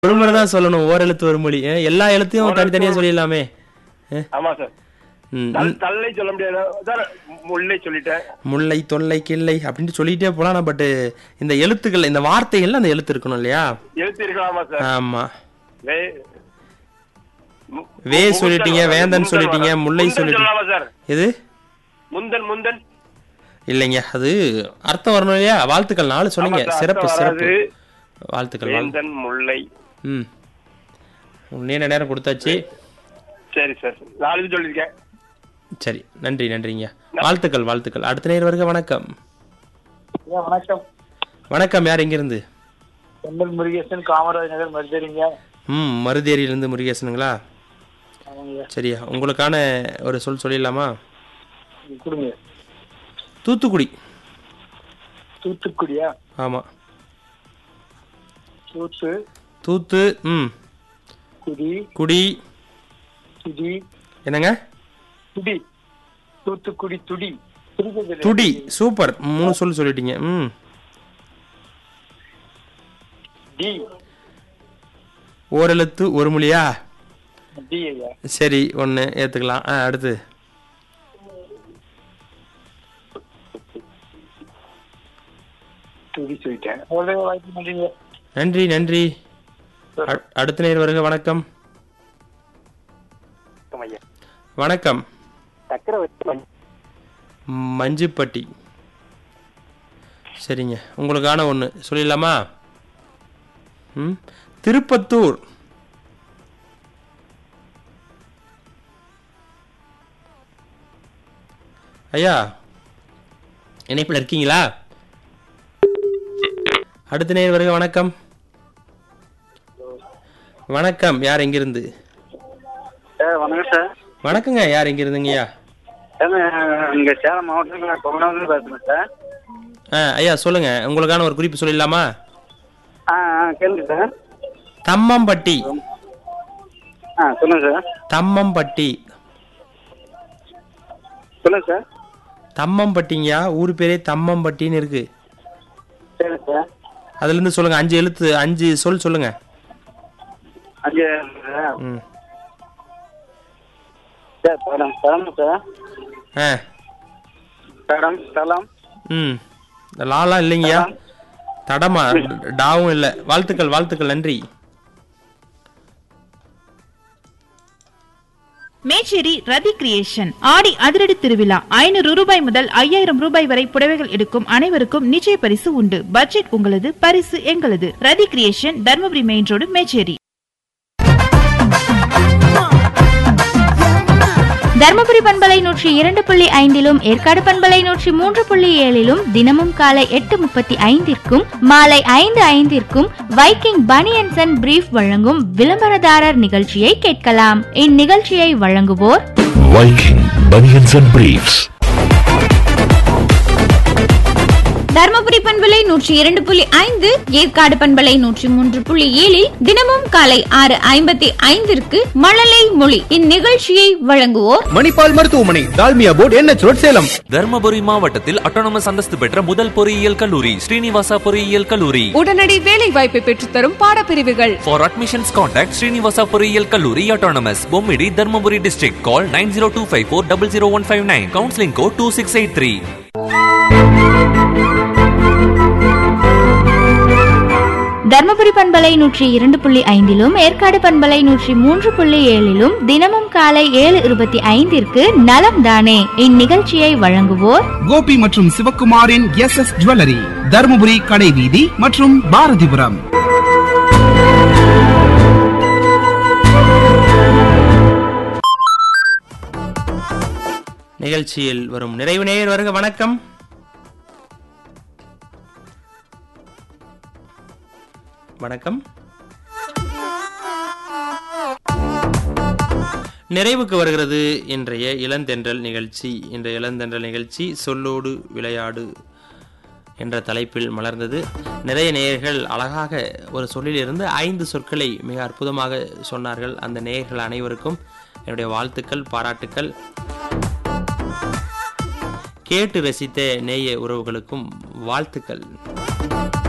ஒரு முறை தான் சொல்லணும் ஓரெழுத்து ஒரு மொழி அஹ், எல்லா எழுத்தையும் தனித்தனியா சொல்லிடலாமே அஹ், ஆமா சார் ம், தல்- தல்லை சொல்ல முடியாது சார் முல்லை சொல்லிட்டேன் முல்லை தொல்லை கிள்ளை அப்படின்னு சொல்லிட்டே போலாம் பட் இந்த எழுத்துக்கள் இந்த வார்த்தைகள்ல அந்த எழுத்து இருக்கணும் இல்லையா எழுத்து இருக்கலாமா சார் ஆமா வே மு- வே முகுந்தன் சொல்லிட்டீங்க, வராது. வேந்தன் முந்தன் சொல்லிட்டீங்க, வராது. முல்லை முந்தன் சொல்லிட்டீங்க. சொல்லலாமா சார் எது முந்தன் முந்தன் இல்லைங்க அது அர்த்தம் வரணும் இல்லையா வாழ்த்துக்கள் நாலு சொன்னீங்க ஆமா சார், சிறப்பு அர்த்தம் சிறப்பு வராது. வாழ்த்துக்கள் வாழ்த்து- வேந்தன் முல்லை ம் நீண்ட நேரம் கொடுத்தாச்சு சரி சார் நாலு இது சொல்லியிருக்கேன் சரி நன்றி நன்றிங்க வாழ்த்துக்கள் வாழ்த்துக்கள் அடுத்த நேர் வருக வணக்கம் ஐயா, வணக்கம் வணக்கம் யார் எங்கிருந்து எம்எல் முருகேசன் காமராஜ் நகர் மருதறிங்க ம் மருதேரியிலிருந்து முருகேசனுங்களா அவங்க சரியா உங்களுக்கான ஒரு சொல் சொல்லிடலாமா கொடுங்க தூத்துக்குடி தூத்துக்குடியா ஆமா தூத்து தூத்து ம் குடி குடி துடி என்னங்க துடி தூத்துக்குடி துடி திருப்பதி துடி சூப்பர் மூணு சொல் சொல்லிட்டீங்க ம் டி ஓரெழுத்து ஒரு மொழியா டி ஐயா சரி ஒன்று ஏற்றுக்கலாம் ஆ அடுத்து துடி சொல்லிட்டேன் அவ்வளோ வாய்ப்பு நன்றிங்க நன்றி நன்றி அ- அடுத்த நேர் வருக வணக்கம் ஐயா வணக்கம் சக்கரவர்த்தி மஞ்சுப்பட்டி சரிங்க உங்களுக்கான ஒன்று சொல்லிடலாமா ம் திருப்பத்தூர் ஐயா இணைப்பில் இருக்கீங்களா அடுத்த நேர் வருக வணக்கம் வணக்கம் யார் எங்கிருந்து சார் வணக்கம் சார் வணக்கங்க யார் எங்கிருந்துங்கய்யா இங்கே சேலம் மாவட்டத்தில் கொரோனாவில் பேசுகிறேன் சார் ஆ ஐயா சொல்லுங்க உங்களுக்கான ஒரு குறிப்பு சொல்லிடலாமா ஆ ஆ கேளுங்க சார் தம்மம்பட்டி ஆ சொல்லுங்கள் சார் தம்மம்பட்டி சொல்லுங்கள் சார் தம்மம்பட்டிங்கயா ஊர் பேரே தம்மம்பட்டின்னு இருக்கு சரி சார் அதுல இருந்து சொல்லுங்க அஞ்சு எழுத்து அஞ்சு சொல் சொல்லுங்க அஞ்சு சார் ம் சார் தடம் தடம் சார் ஆ தடம் தலம் ம் இந்த லாலாம் இல்லைங்கய்யா தடமா டாவும் இல்லை வாழ்த்துக்கள் வாழ்த்துக்கள் நன்றி மேச்சேரி ரதி கிரியேஷன் ஆடி அதிரடி திருவிழா ஐநூறு ரூபாய் முதல் ஐயாயிரம் ரூபாய் வரை புடவைகள் எடுக்கும் அனைவருக்கும் நிச்சய பரிசு உண்டு பட்ஜெட் உங்களது பரிசு எங்களது Rathi creation Dharmapuri main road Mecheri Dharmapuri பண்பலை நூற்றி இரண்டு புள்ளி ஐந்திலும் ஏற்காடு பண்பலை நூற்றி மூன்று புள்ளி ஏழிலும் தினமும் காலை எட்டு முப்பத்தி ஐந்திற்கும் மாலை ஐந்து ஐந்திற்கும் வைக்கிங் பனியன்சன் அண்ட் பிரீஃப் வழங்கும் விளம்பரதாரர் நிகழ்ச்சியை கேட்கலாம் இந்நிகழ்ச்சியை வழங்குவோர் Viking Bunions and Briefs. Dharmapuri பண்பலை நூற்றி இரண்டு புள்ளி ஐந்து ஏற்காடு பண்பலை நூற்றி மூன்று புள்ளி ஏழில் தினமும் காலை ஆறு ஐம்பத்தி ஐந்திற்கு மழலை மொழி இந்நிகழ்ச்சியை வழங்குவோர் மணிப்பால் மருத்துவமனை Dalmia board N H road Salem Dharmapuri மாவட்டத்தில் அட்டானமஸ் அந்தஸ்து பெற்ற முதல் பொறியியல் கல்லூரி ஸ்ரீனிவாசா பொறியியல் கல்லூரி உடனடி வேலை வாய்ப்பை பெற்றுத்தரும் பாடப்பிரிவுகள் ஃபார் அட்மிஷன்ஸ் கான்டாக்ட் ஸ்ரீனிவாசா பொறியியல் கல்லூரி autonomous Bommidi Dharmapuri district call nine zero two five four double zero one five nine counselling code two six eight three Dharmapuri பண்பலை நூற்றி இரண்டு புள்ளி ஐந்திலும் ஏற்காடு பண்பலை நூற்றி மூன்று புள்ளி ஏழிலும் தினமும் காலை ஏழு இருபத்தி ஐந்திற்கு நலம் தானே இந்நிகழ்ச்சியை வழங்குவோர் கோபி மற்றும் சிவக்குமாரின் எஸ் எஸ் ஜுவல்லரி தருமபுரி கடைவீதி மற்றும் பாரதிபுரம் நிகழ்ச்சியில் வரும் நிறைவு நேயர் வருக வணக்கம் வணக்கம் நிறைவுக்கு வருகிறது இன்றைய இளந்தென்றல் நிகழ்ச்சி இன்றைய இளந்தென்றல் நிகழ்ச்சி சொல்லோடு விளையாடு என்ற தலைப்பில் மலர்ந்தது நிறைய நேயர்கள் அழகாக ஒரு சொல்லிலிருந்து ஐந்து சொற்களை மிக அற்புதமாக சொன்னார்கள் அந்த நேயர்கள் அனைவருக்கும் என்னுடைய வாழ்த்துக்கள் பாராட்டுக்கள் கேட்டு ரசித்த நேய உறவுகளுக்கும் வாழ்த்துக்கள்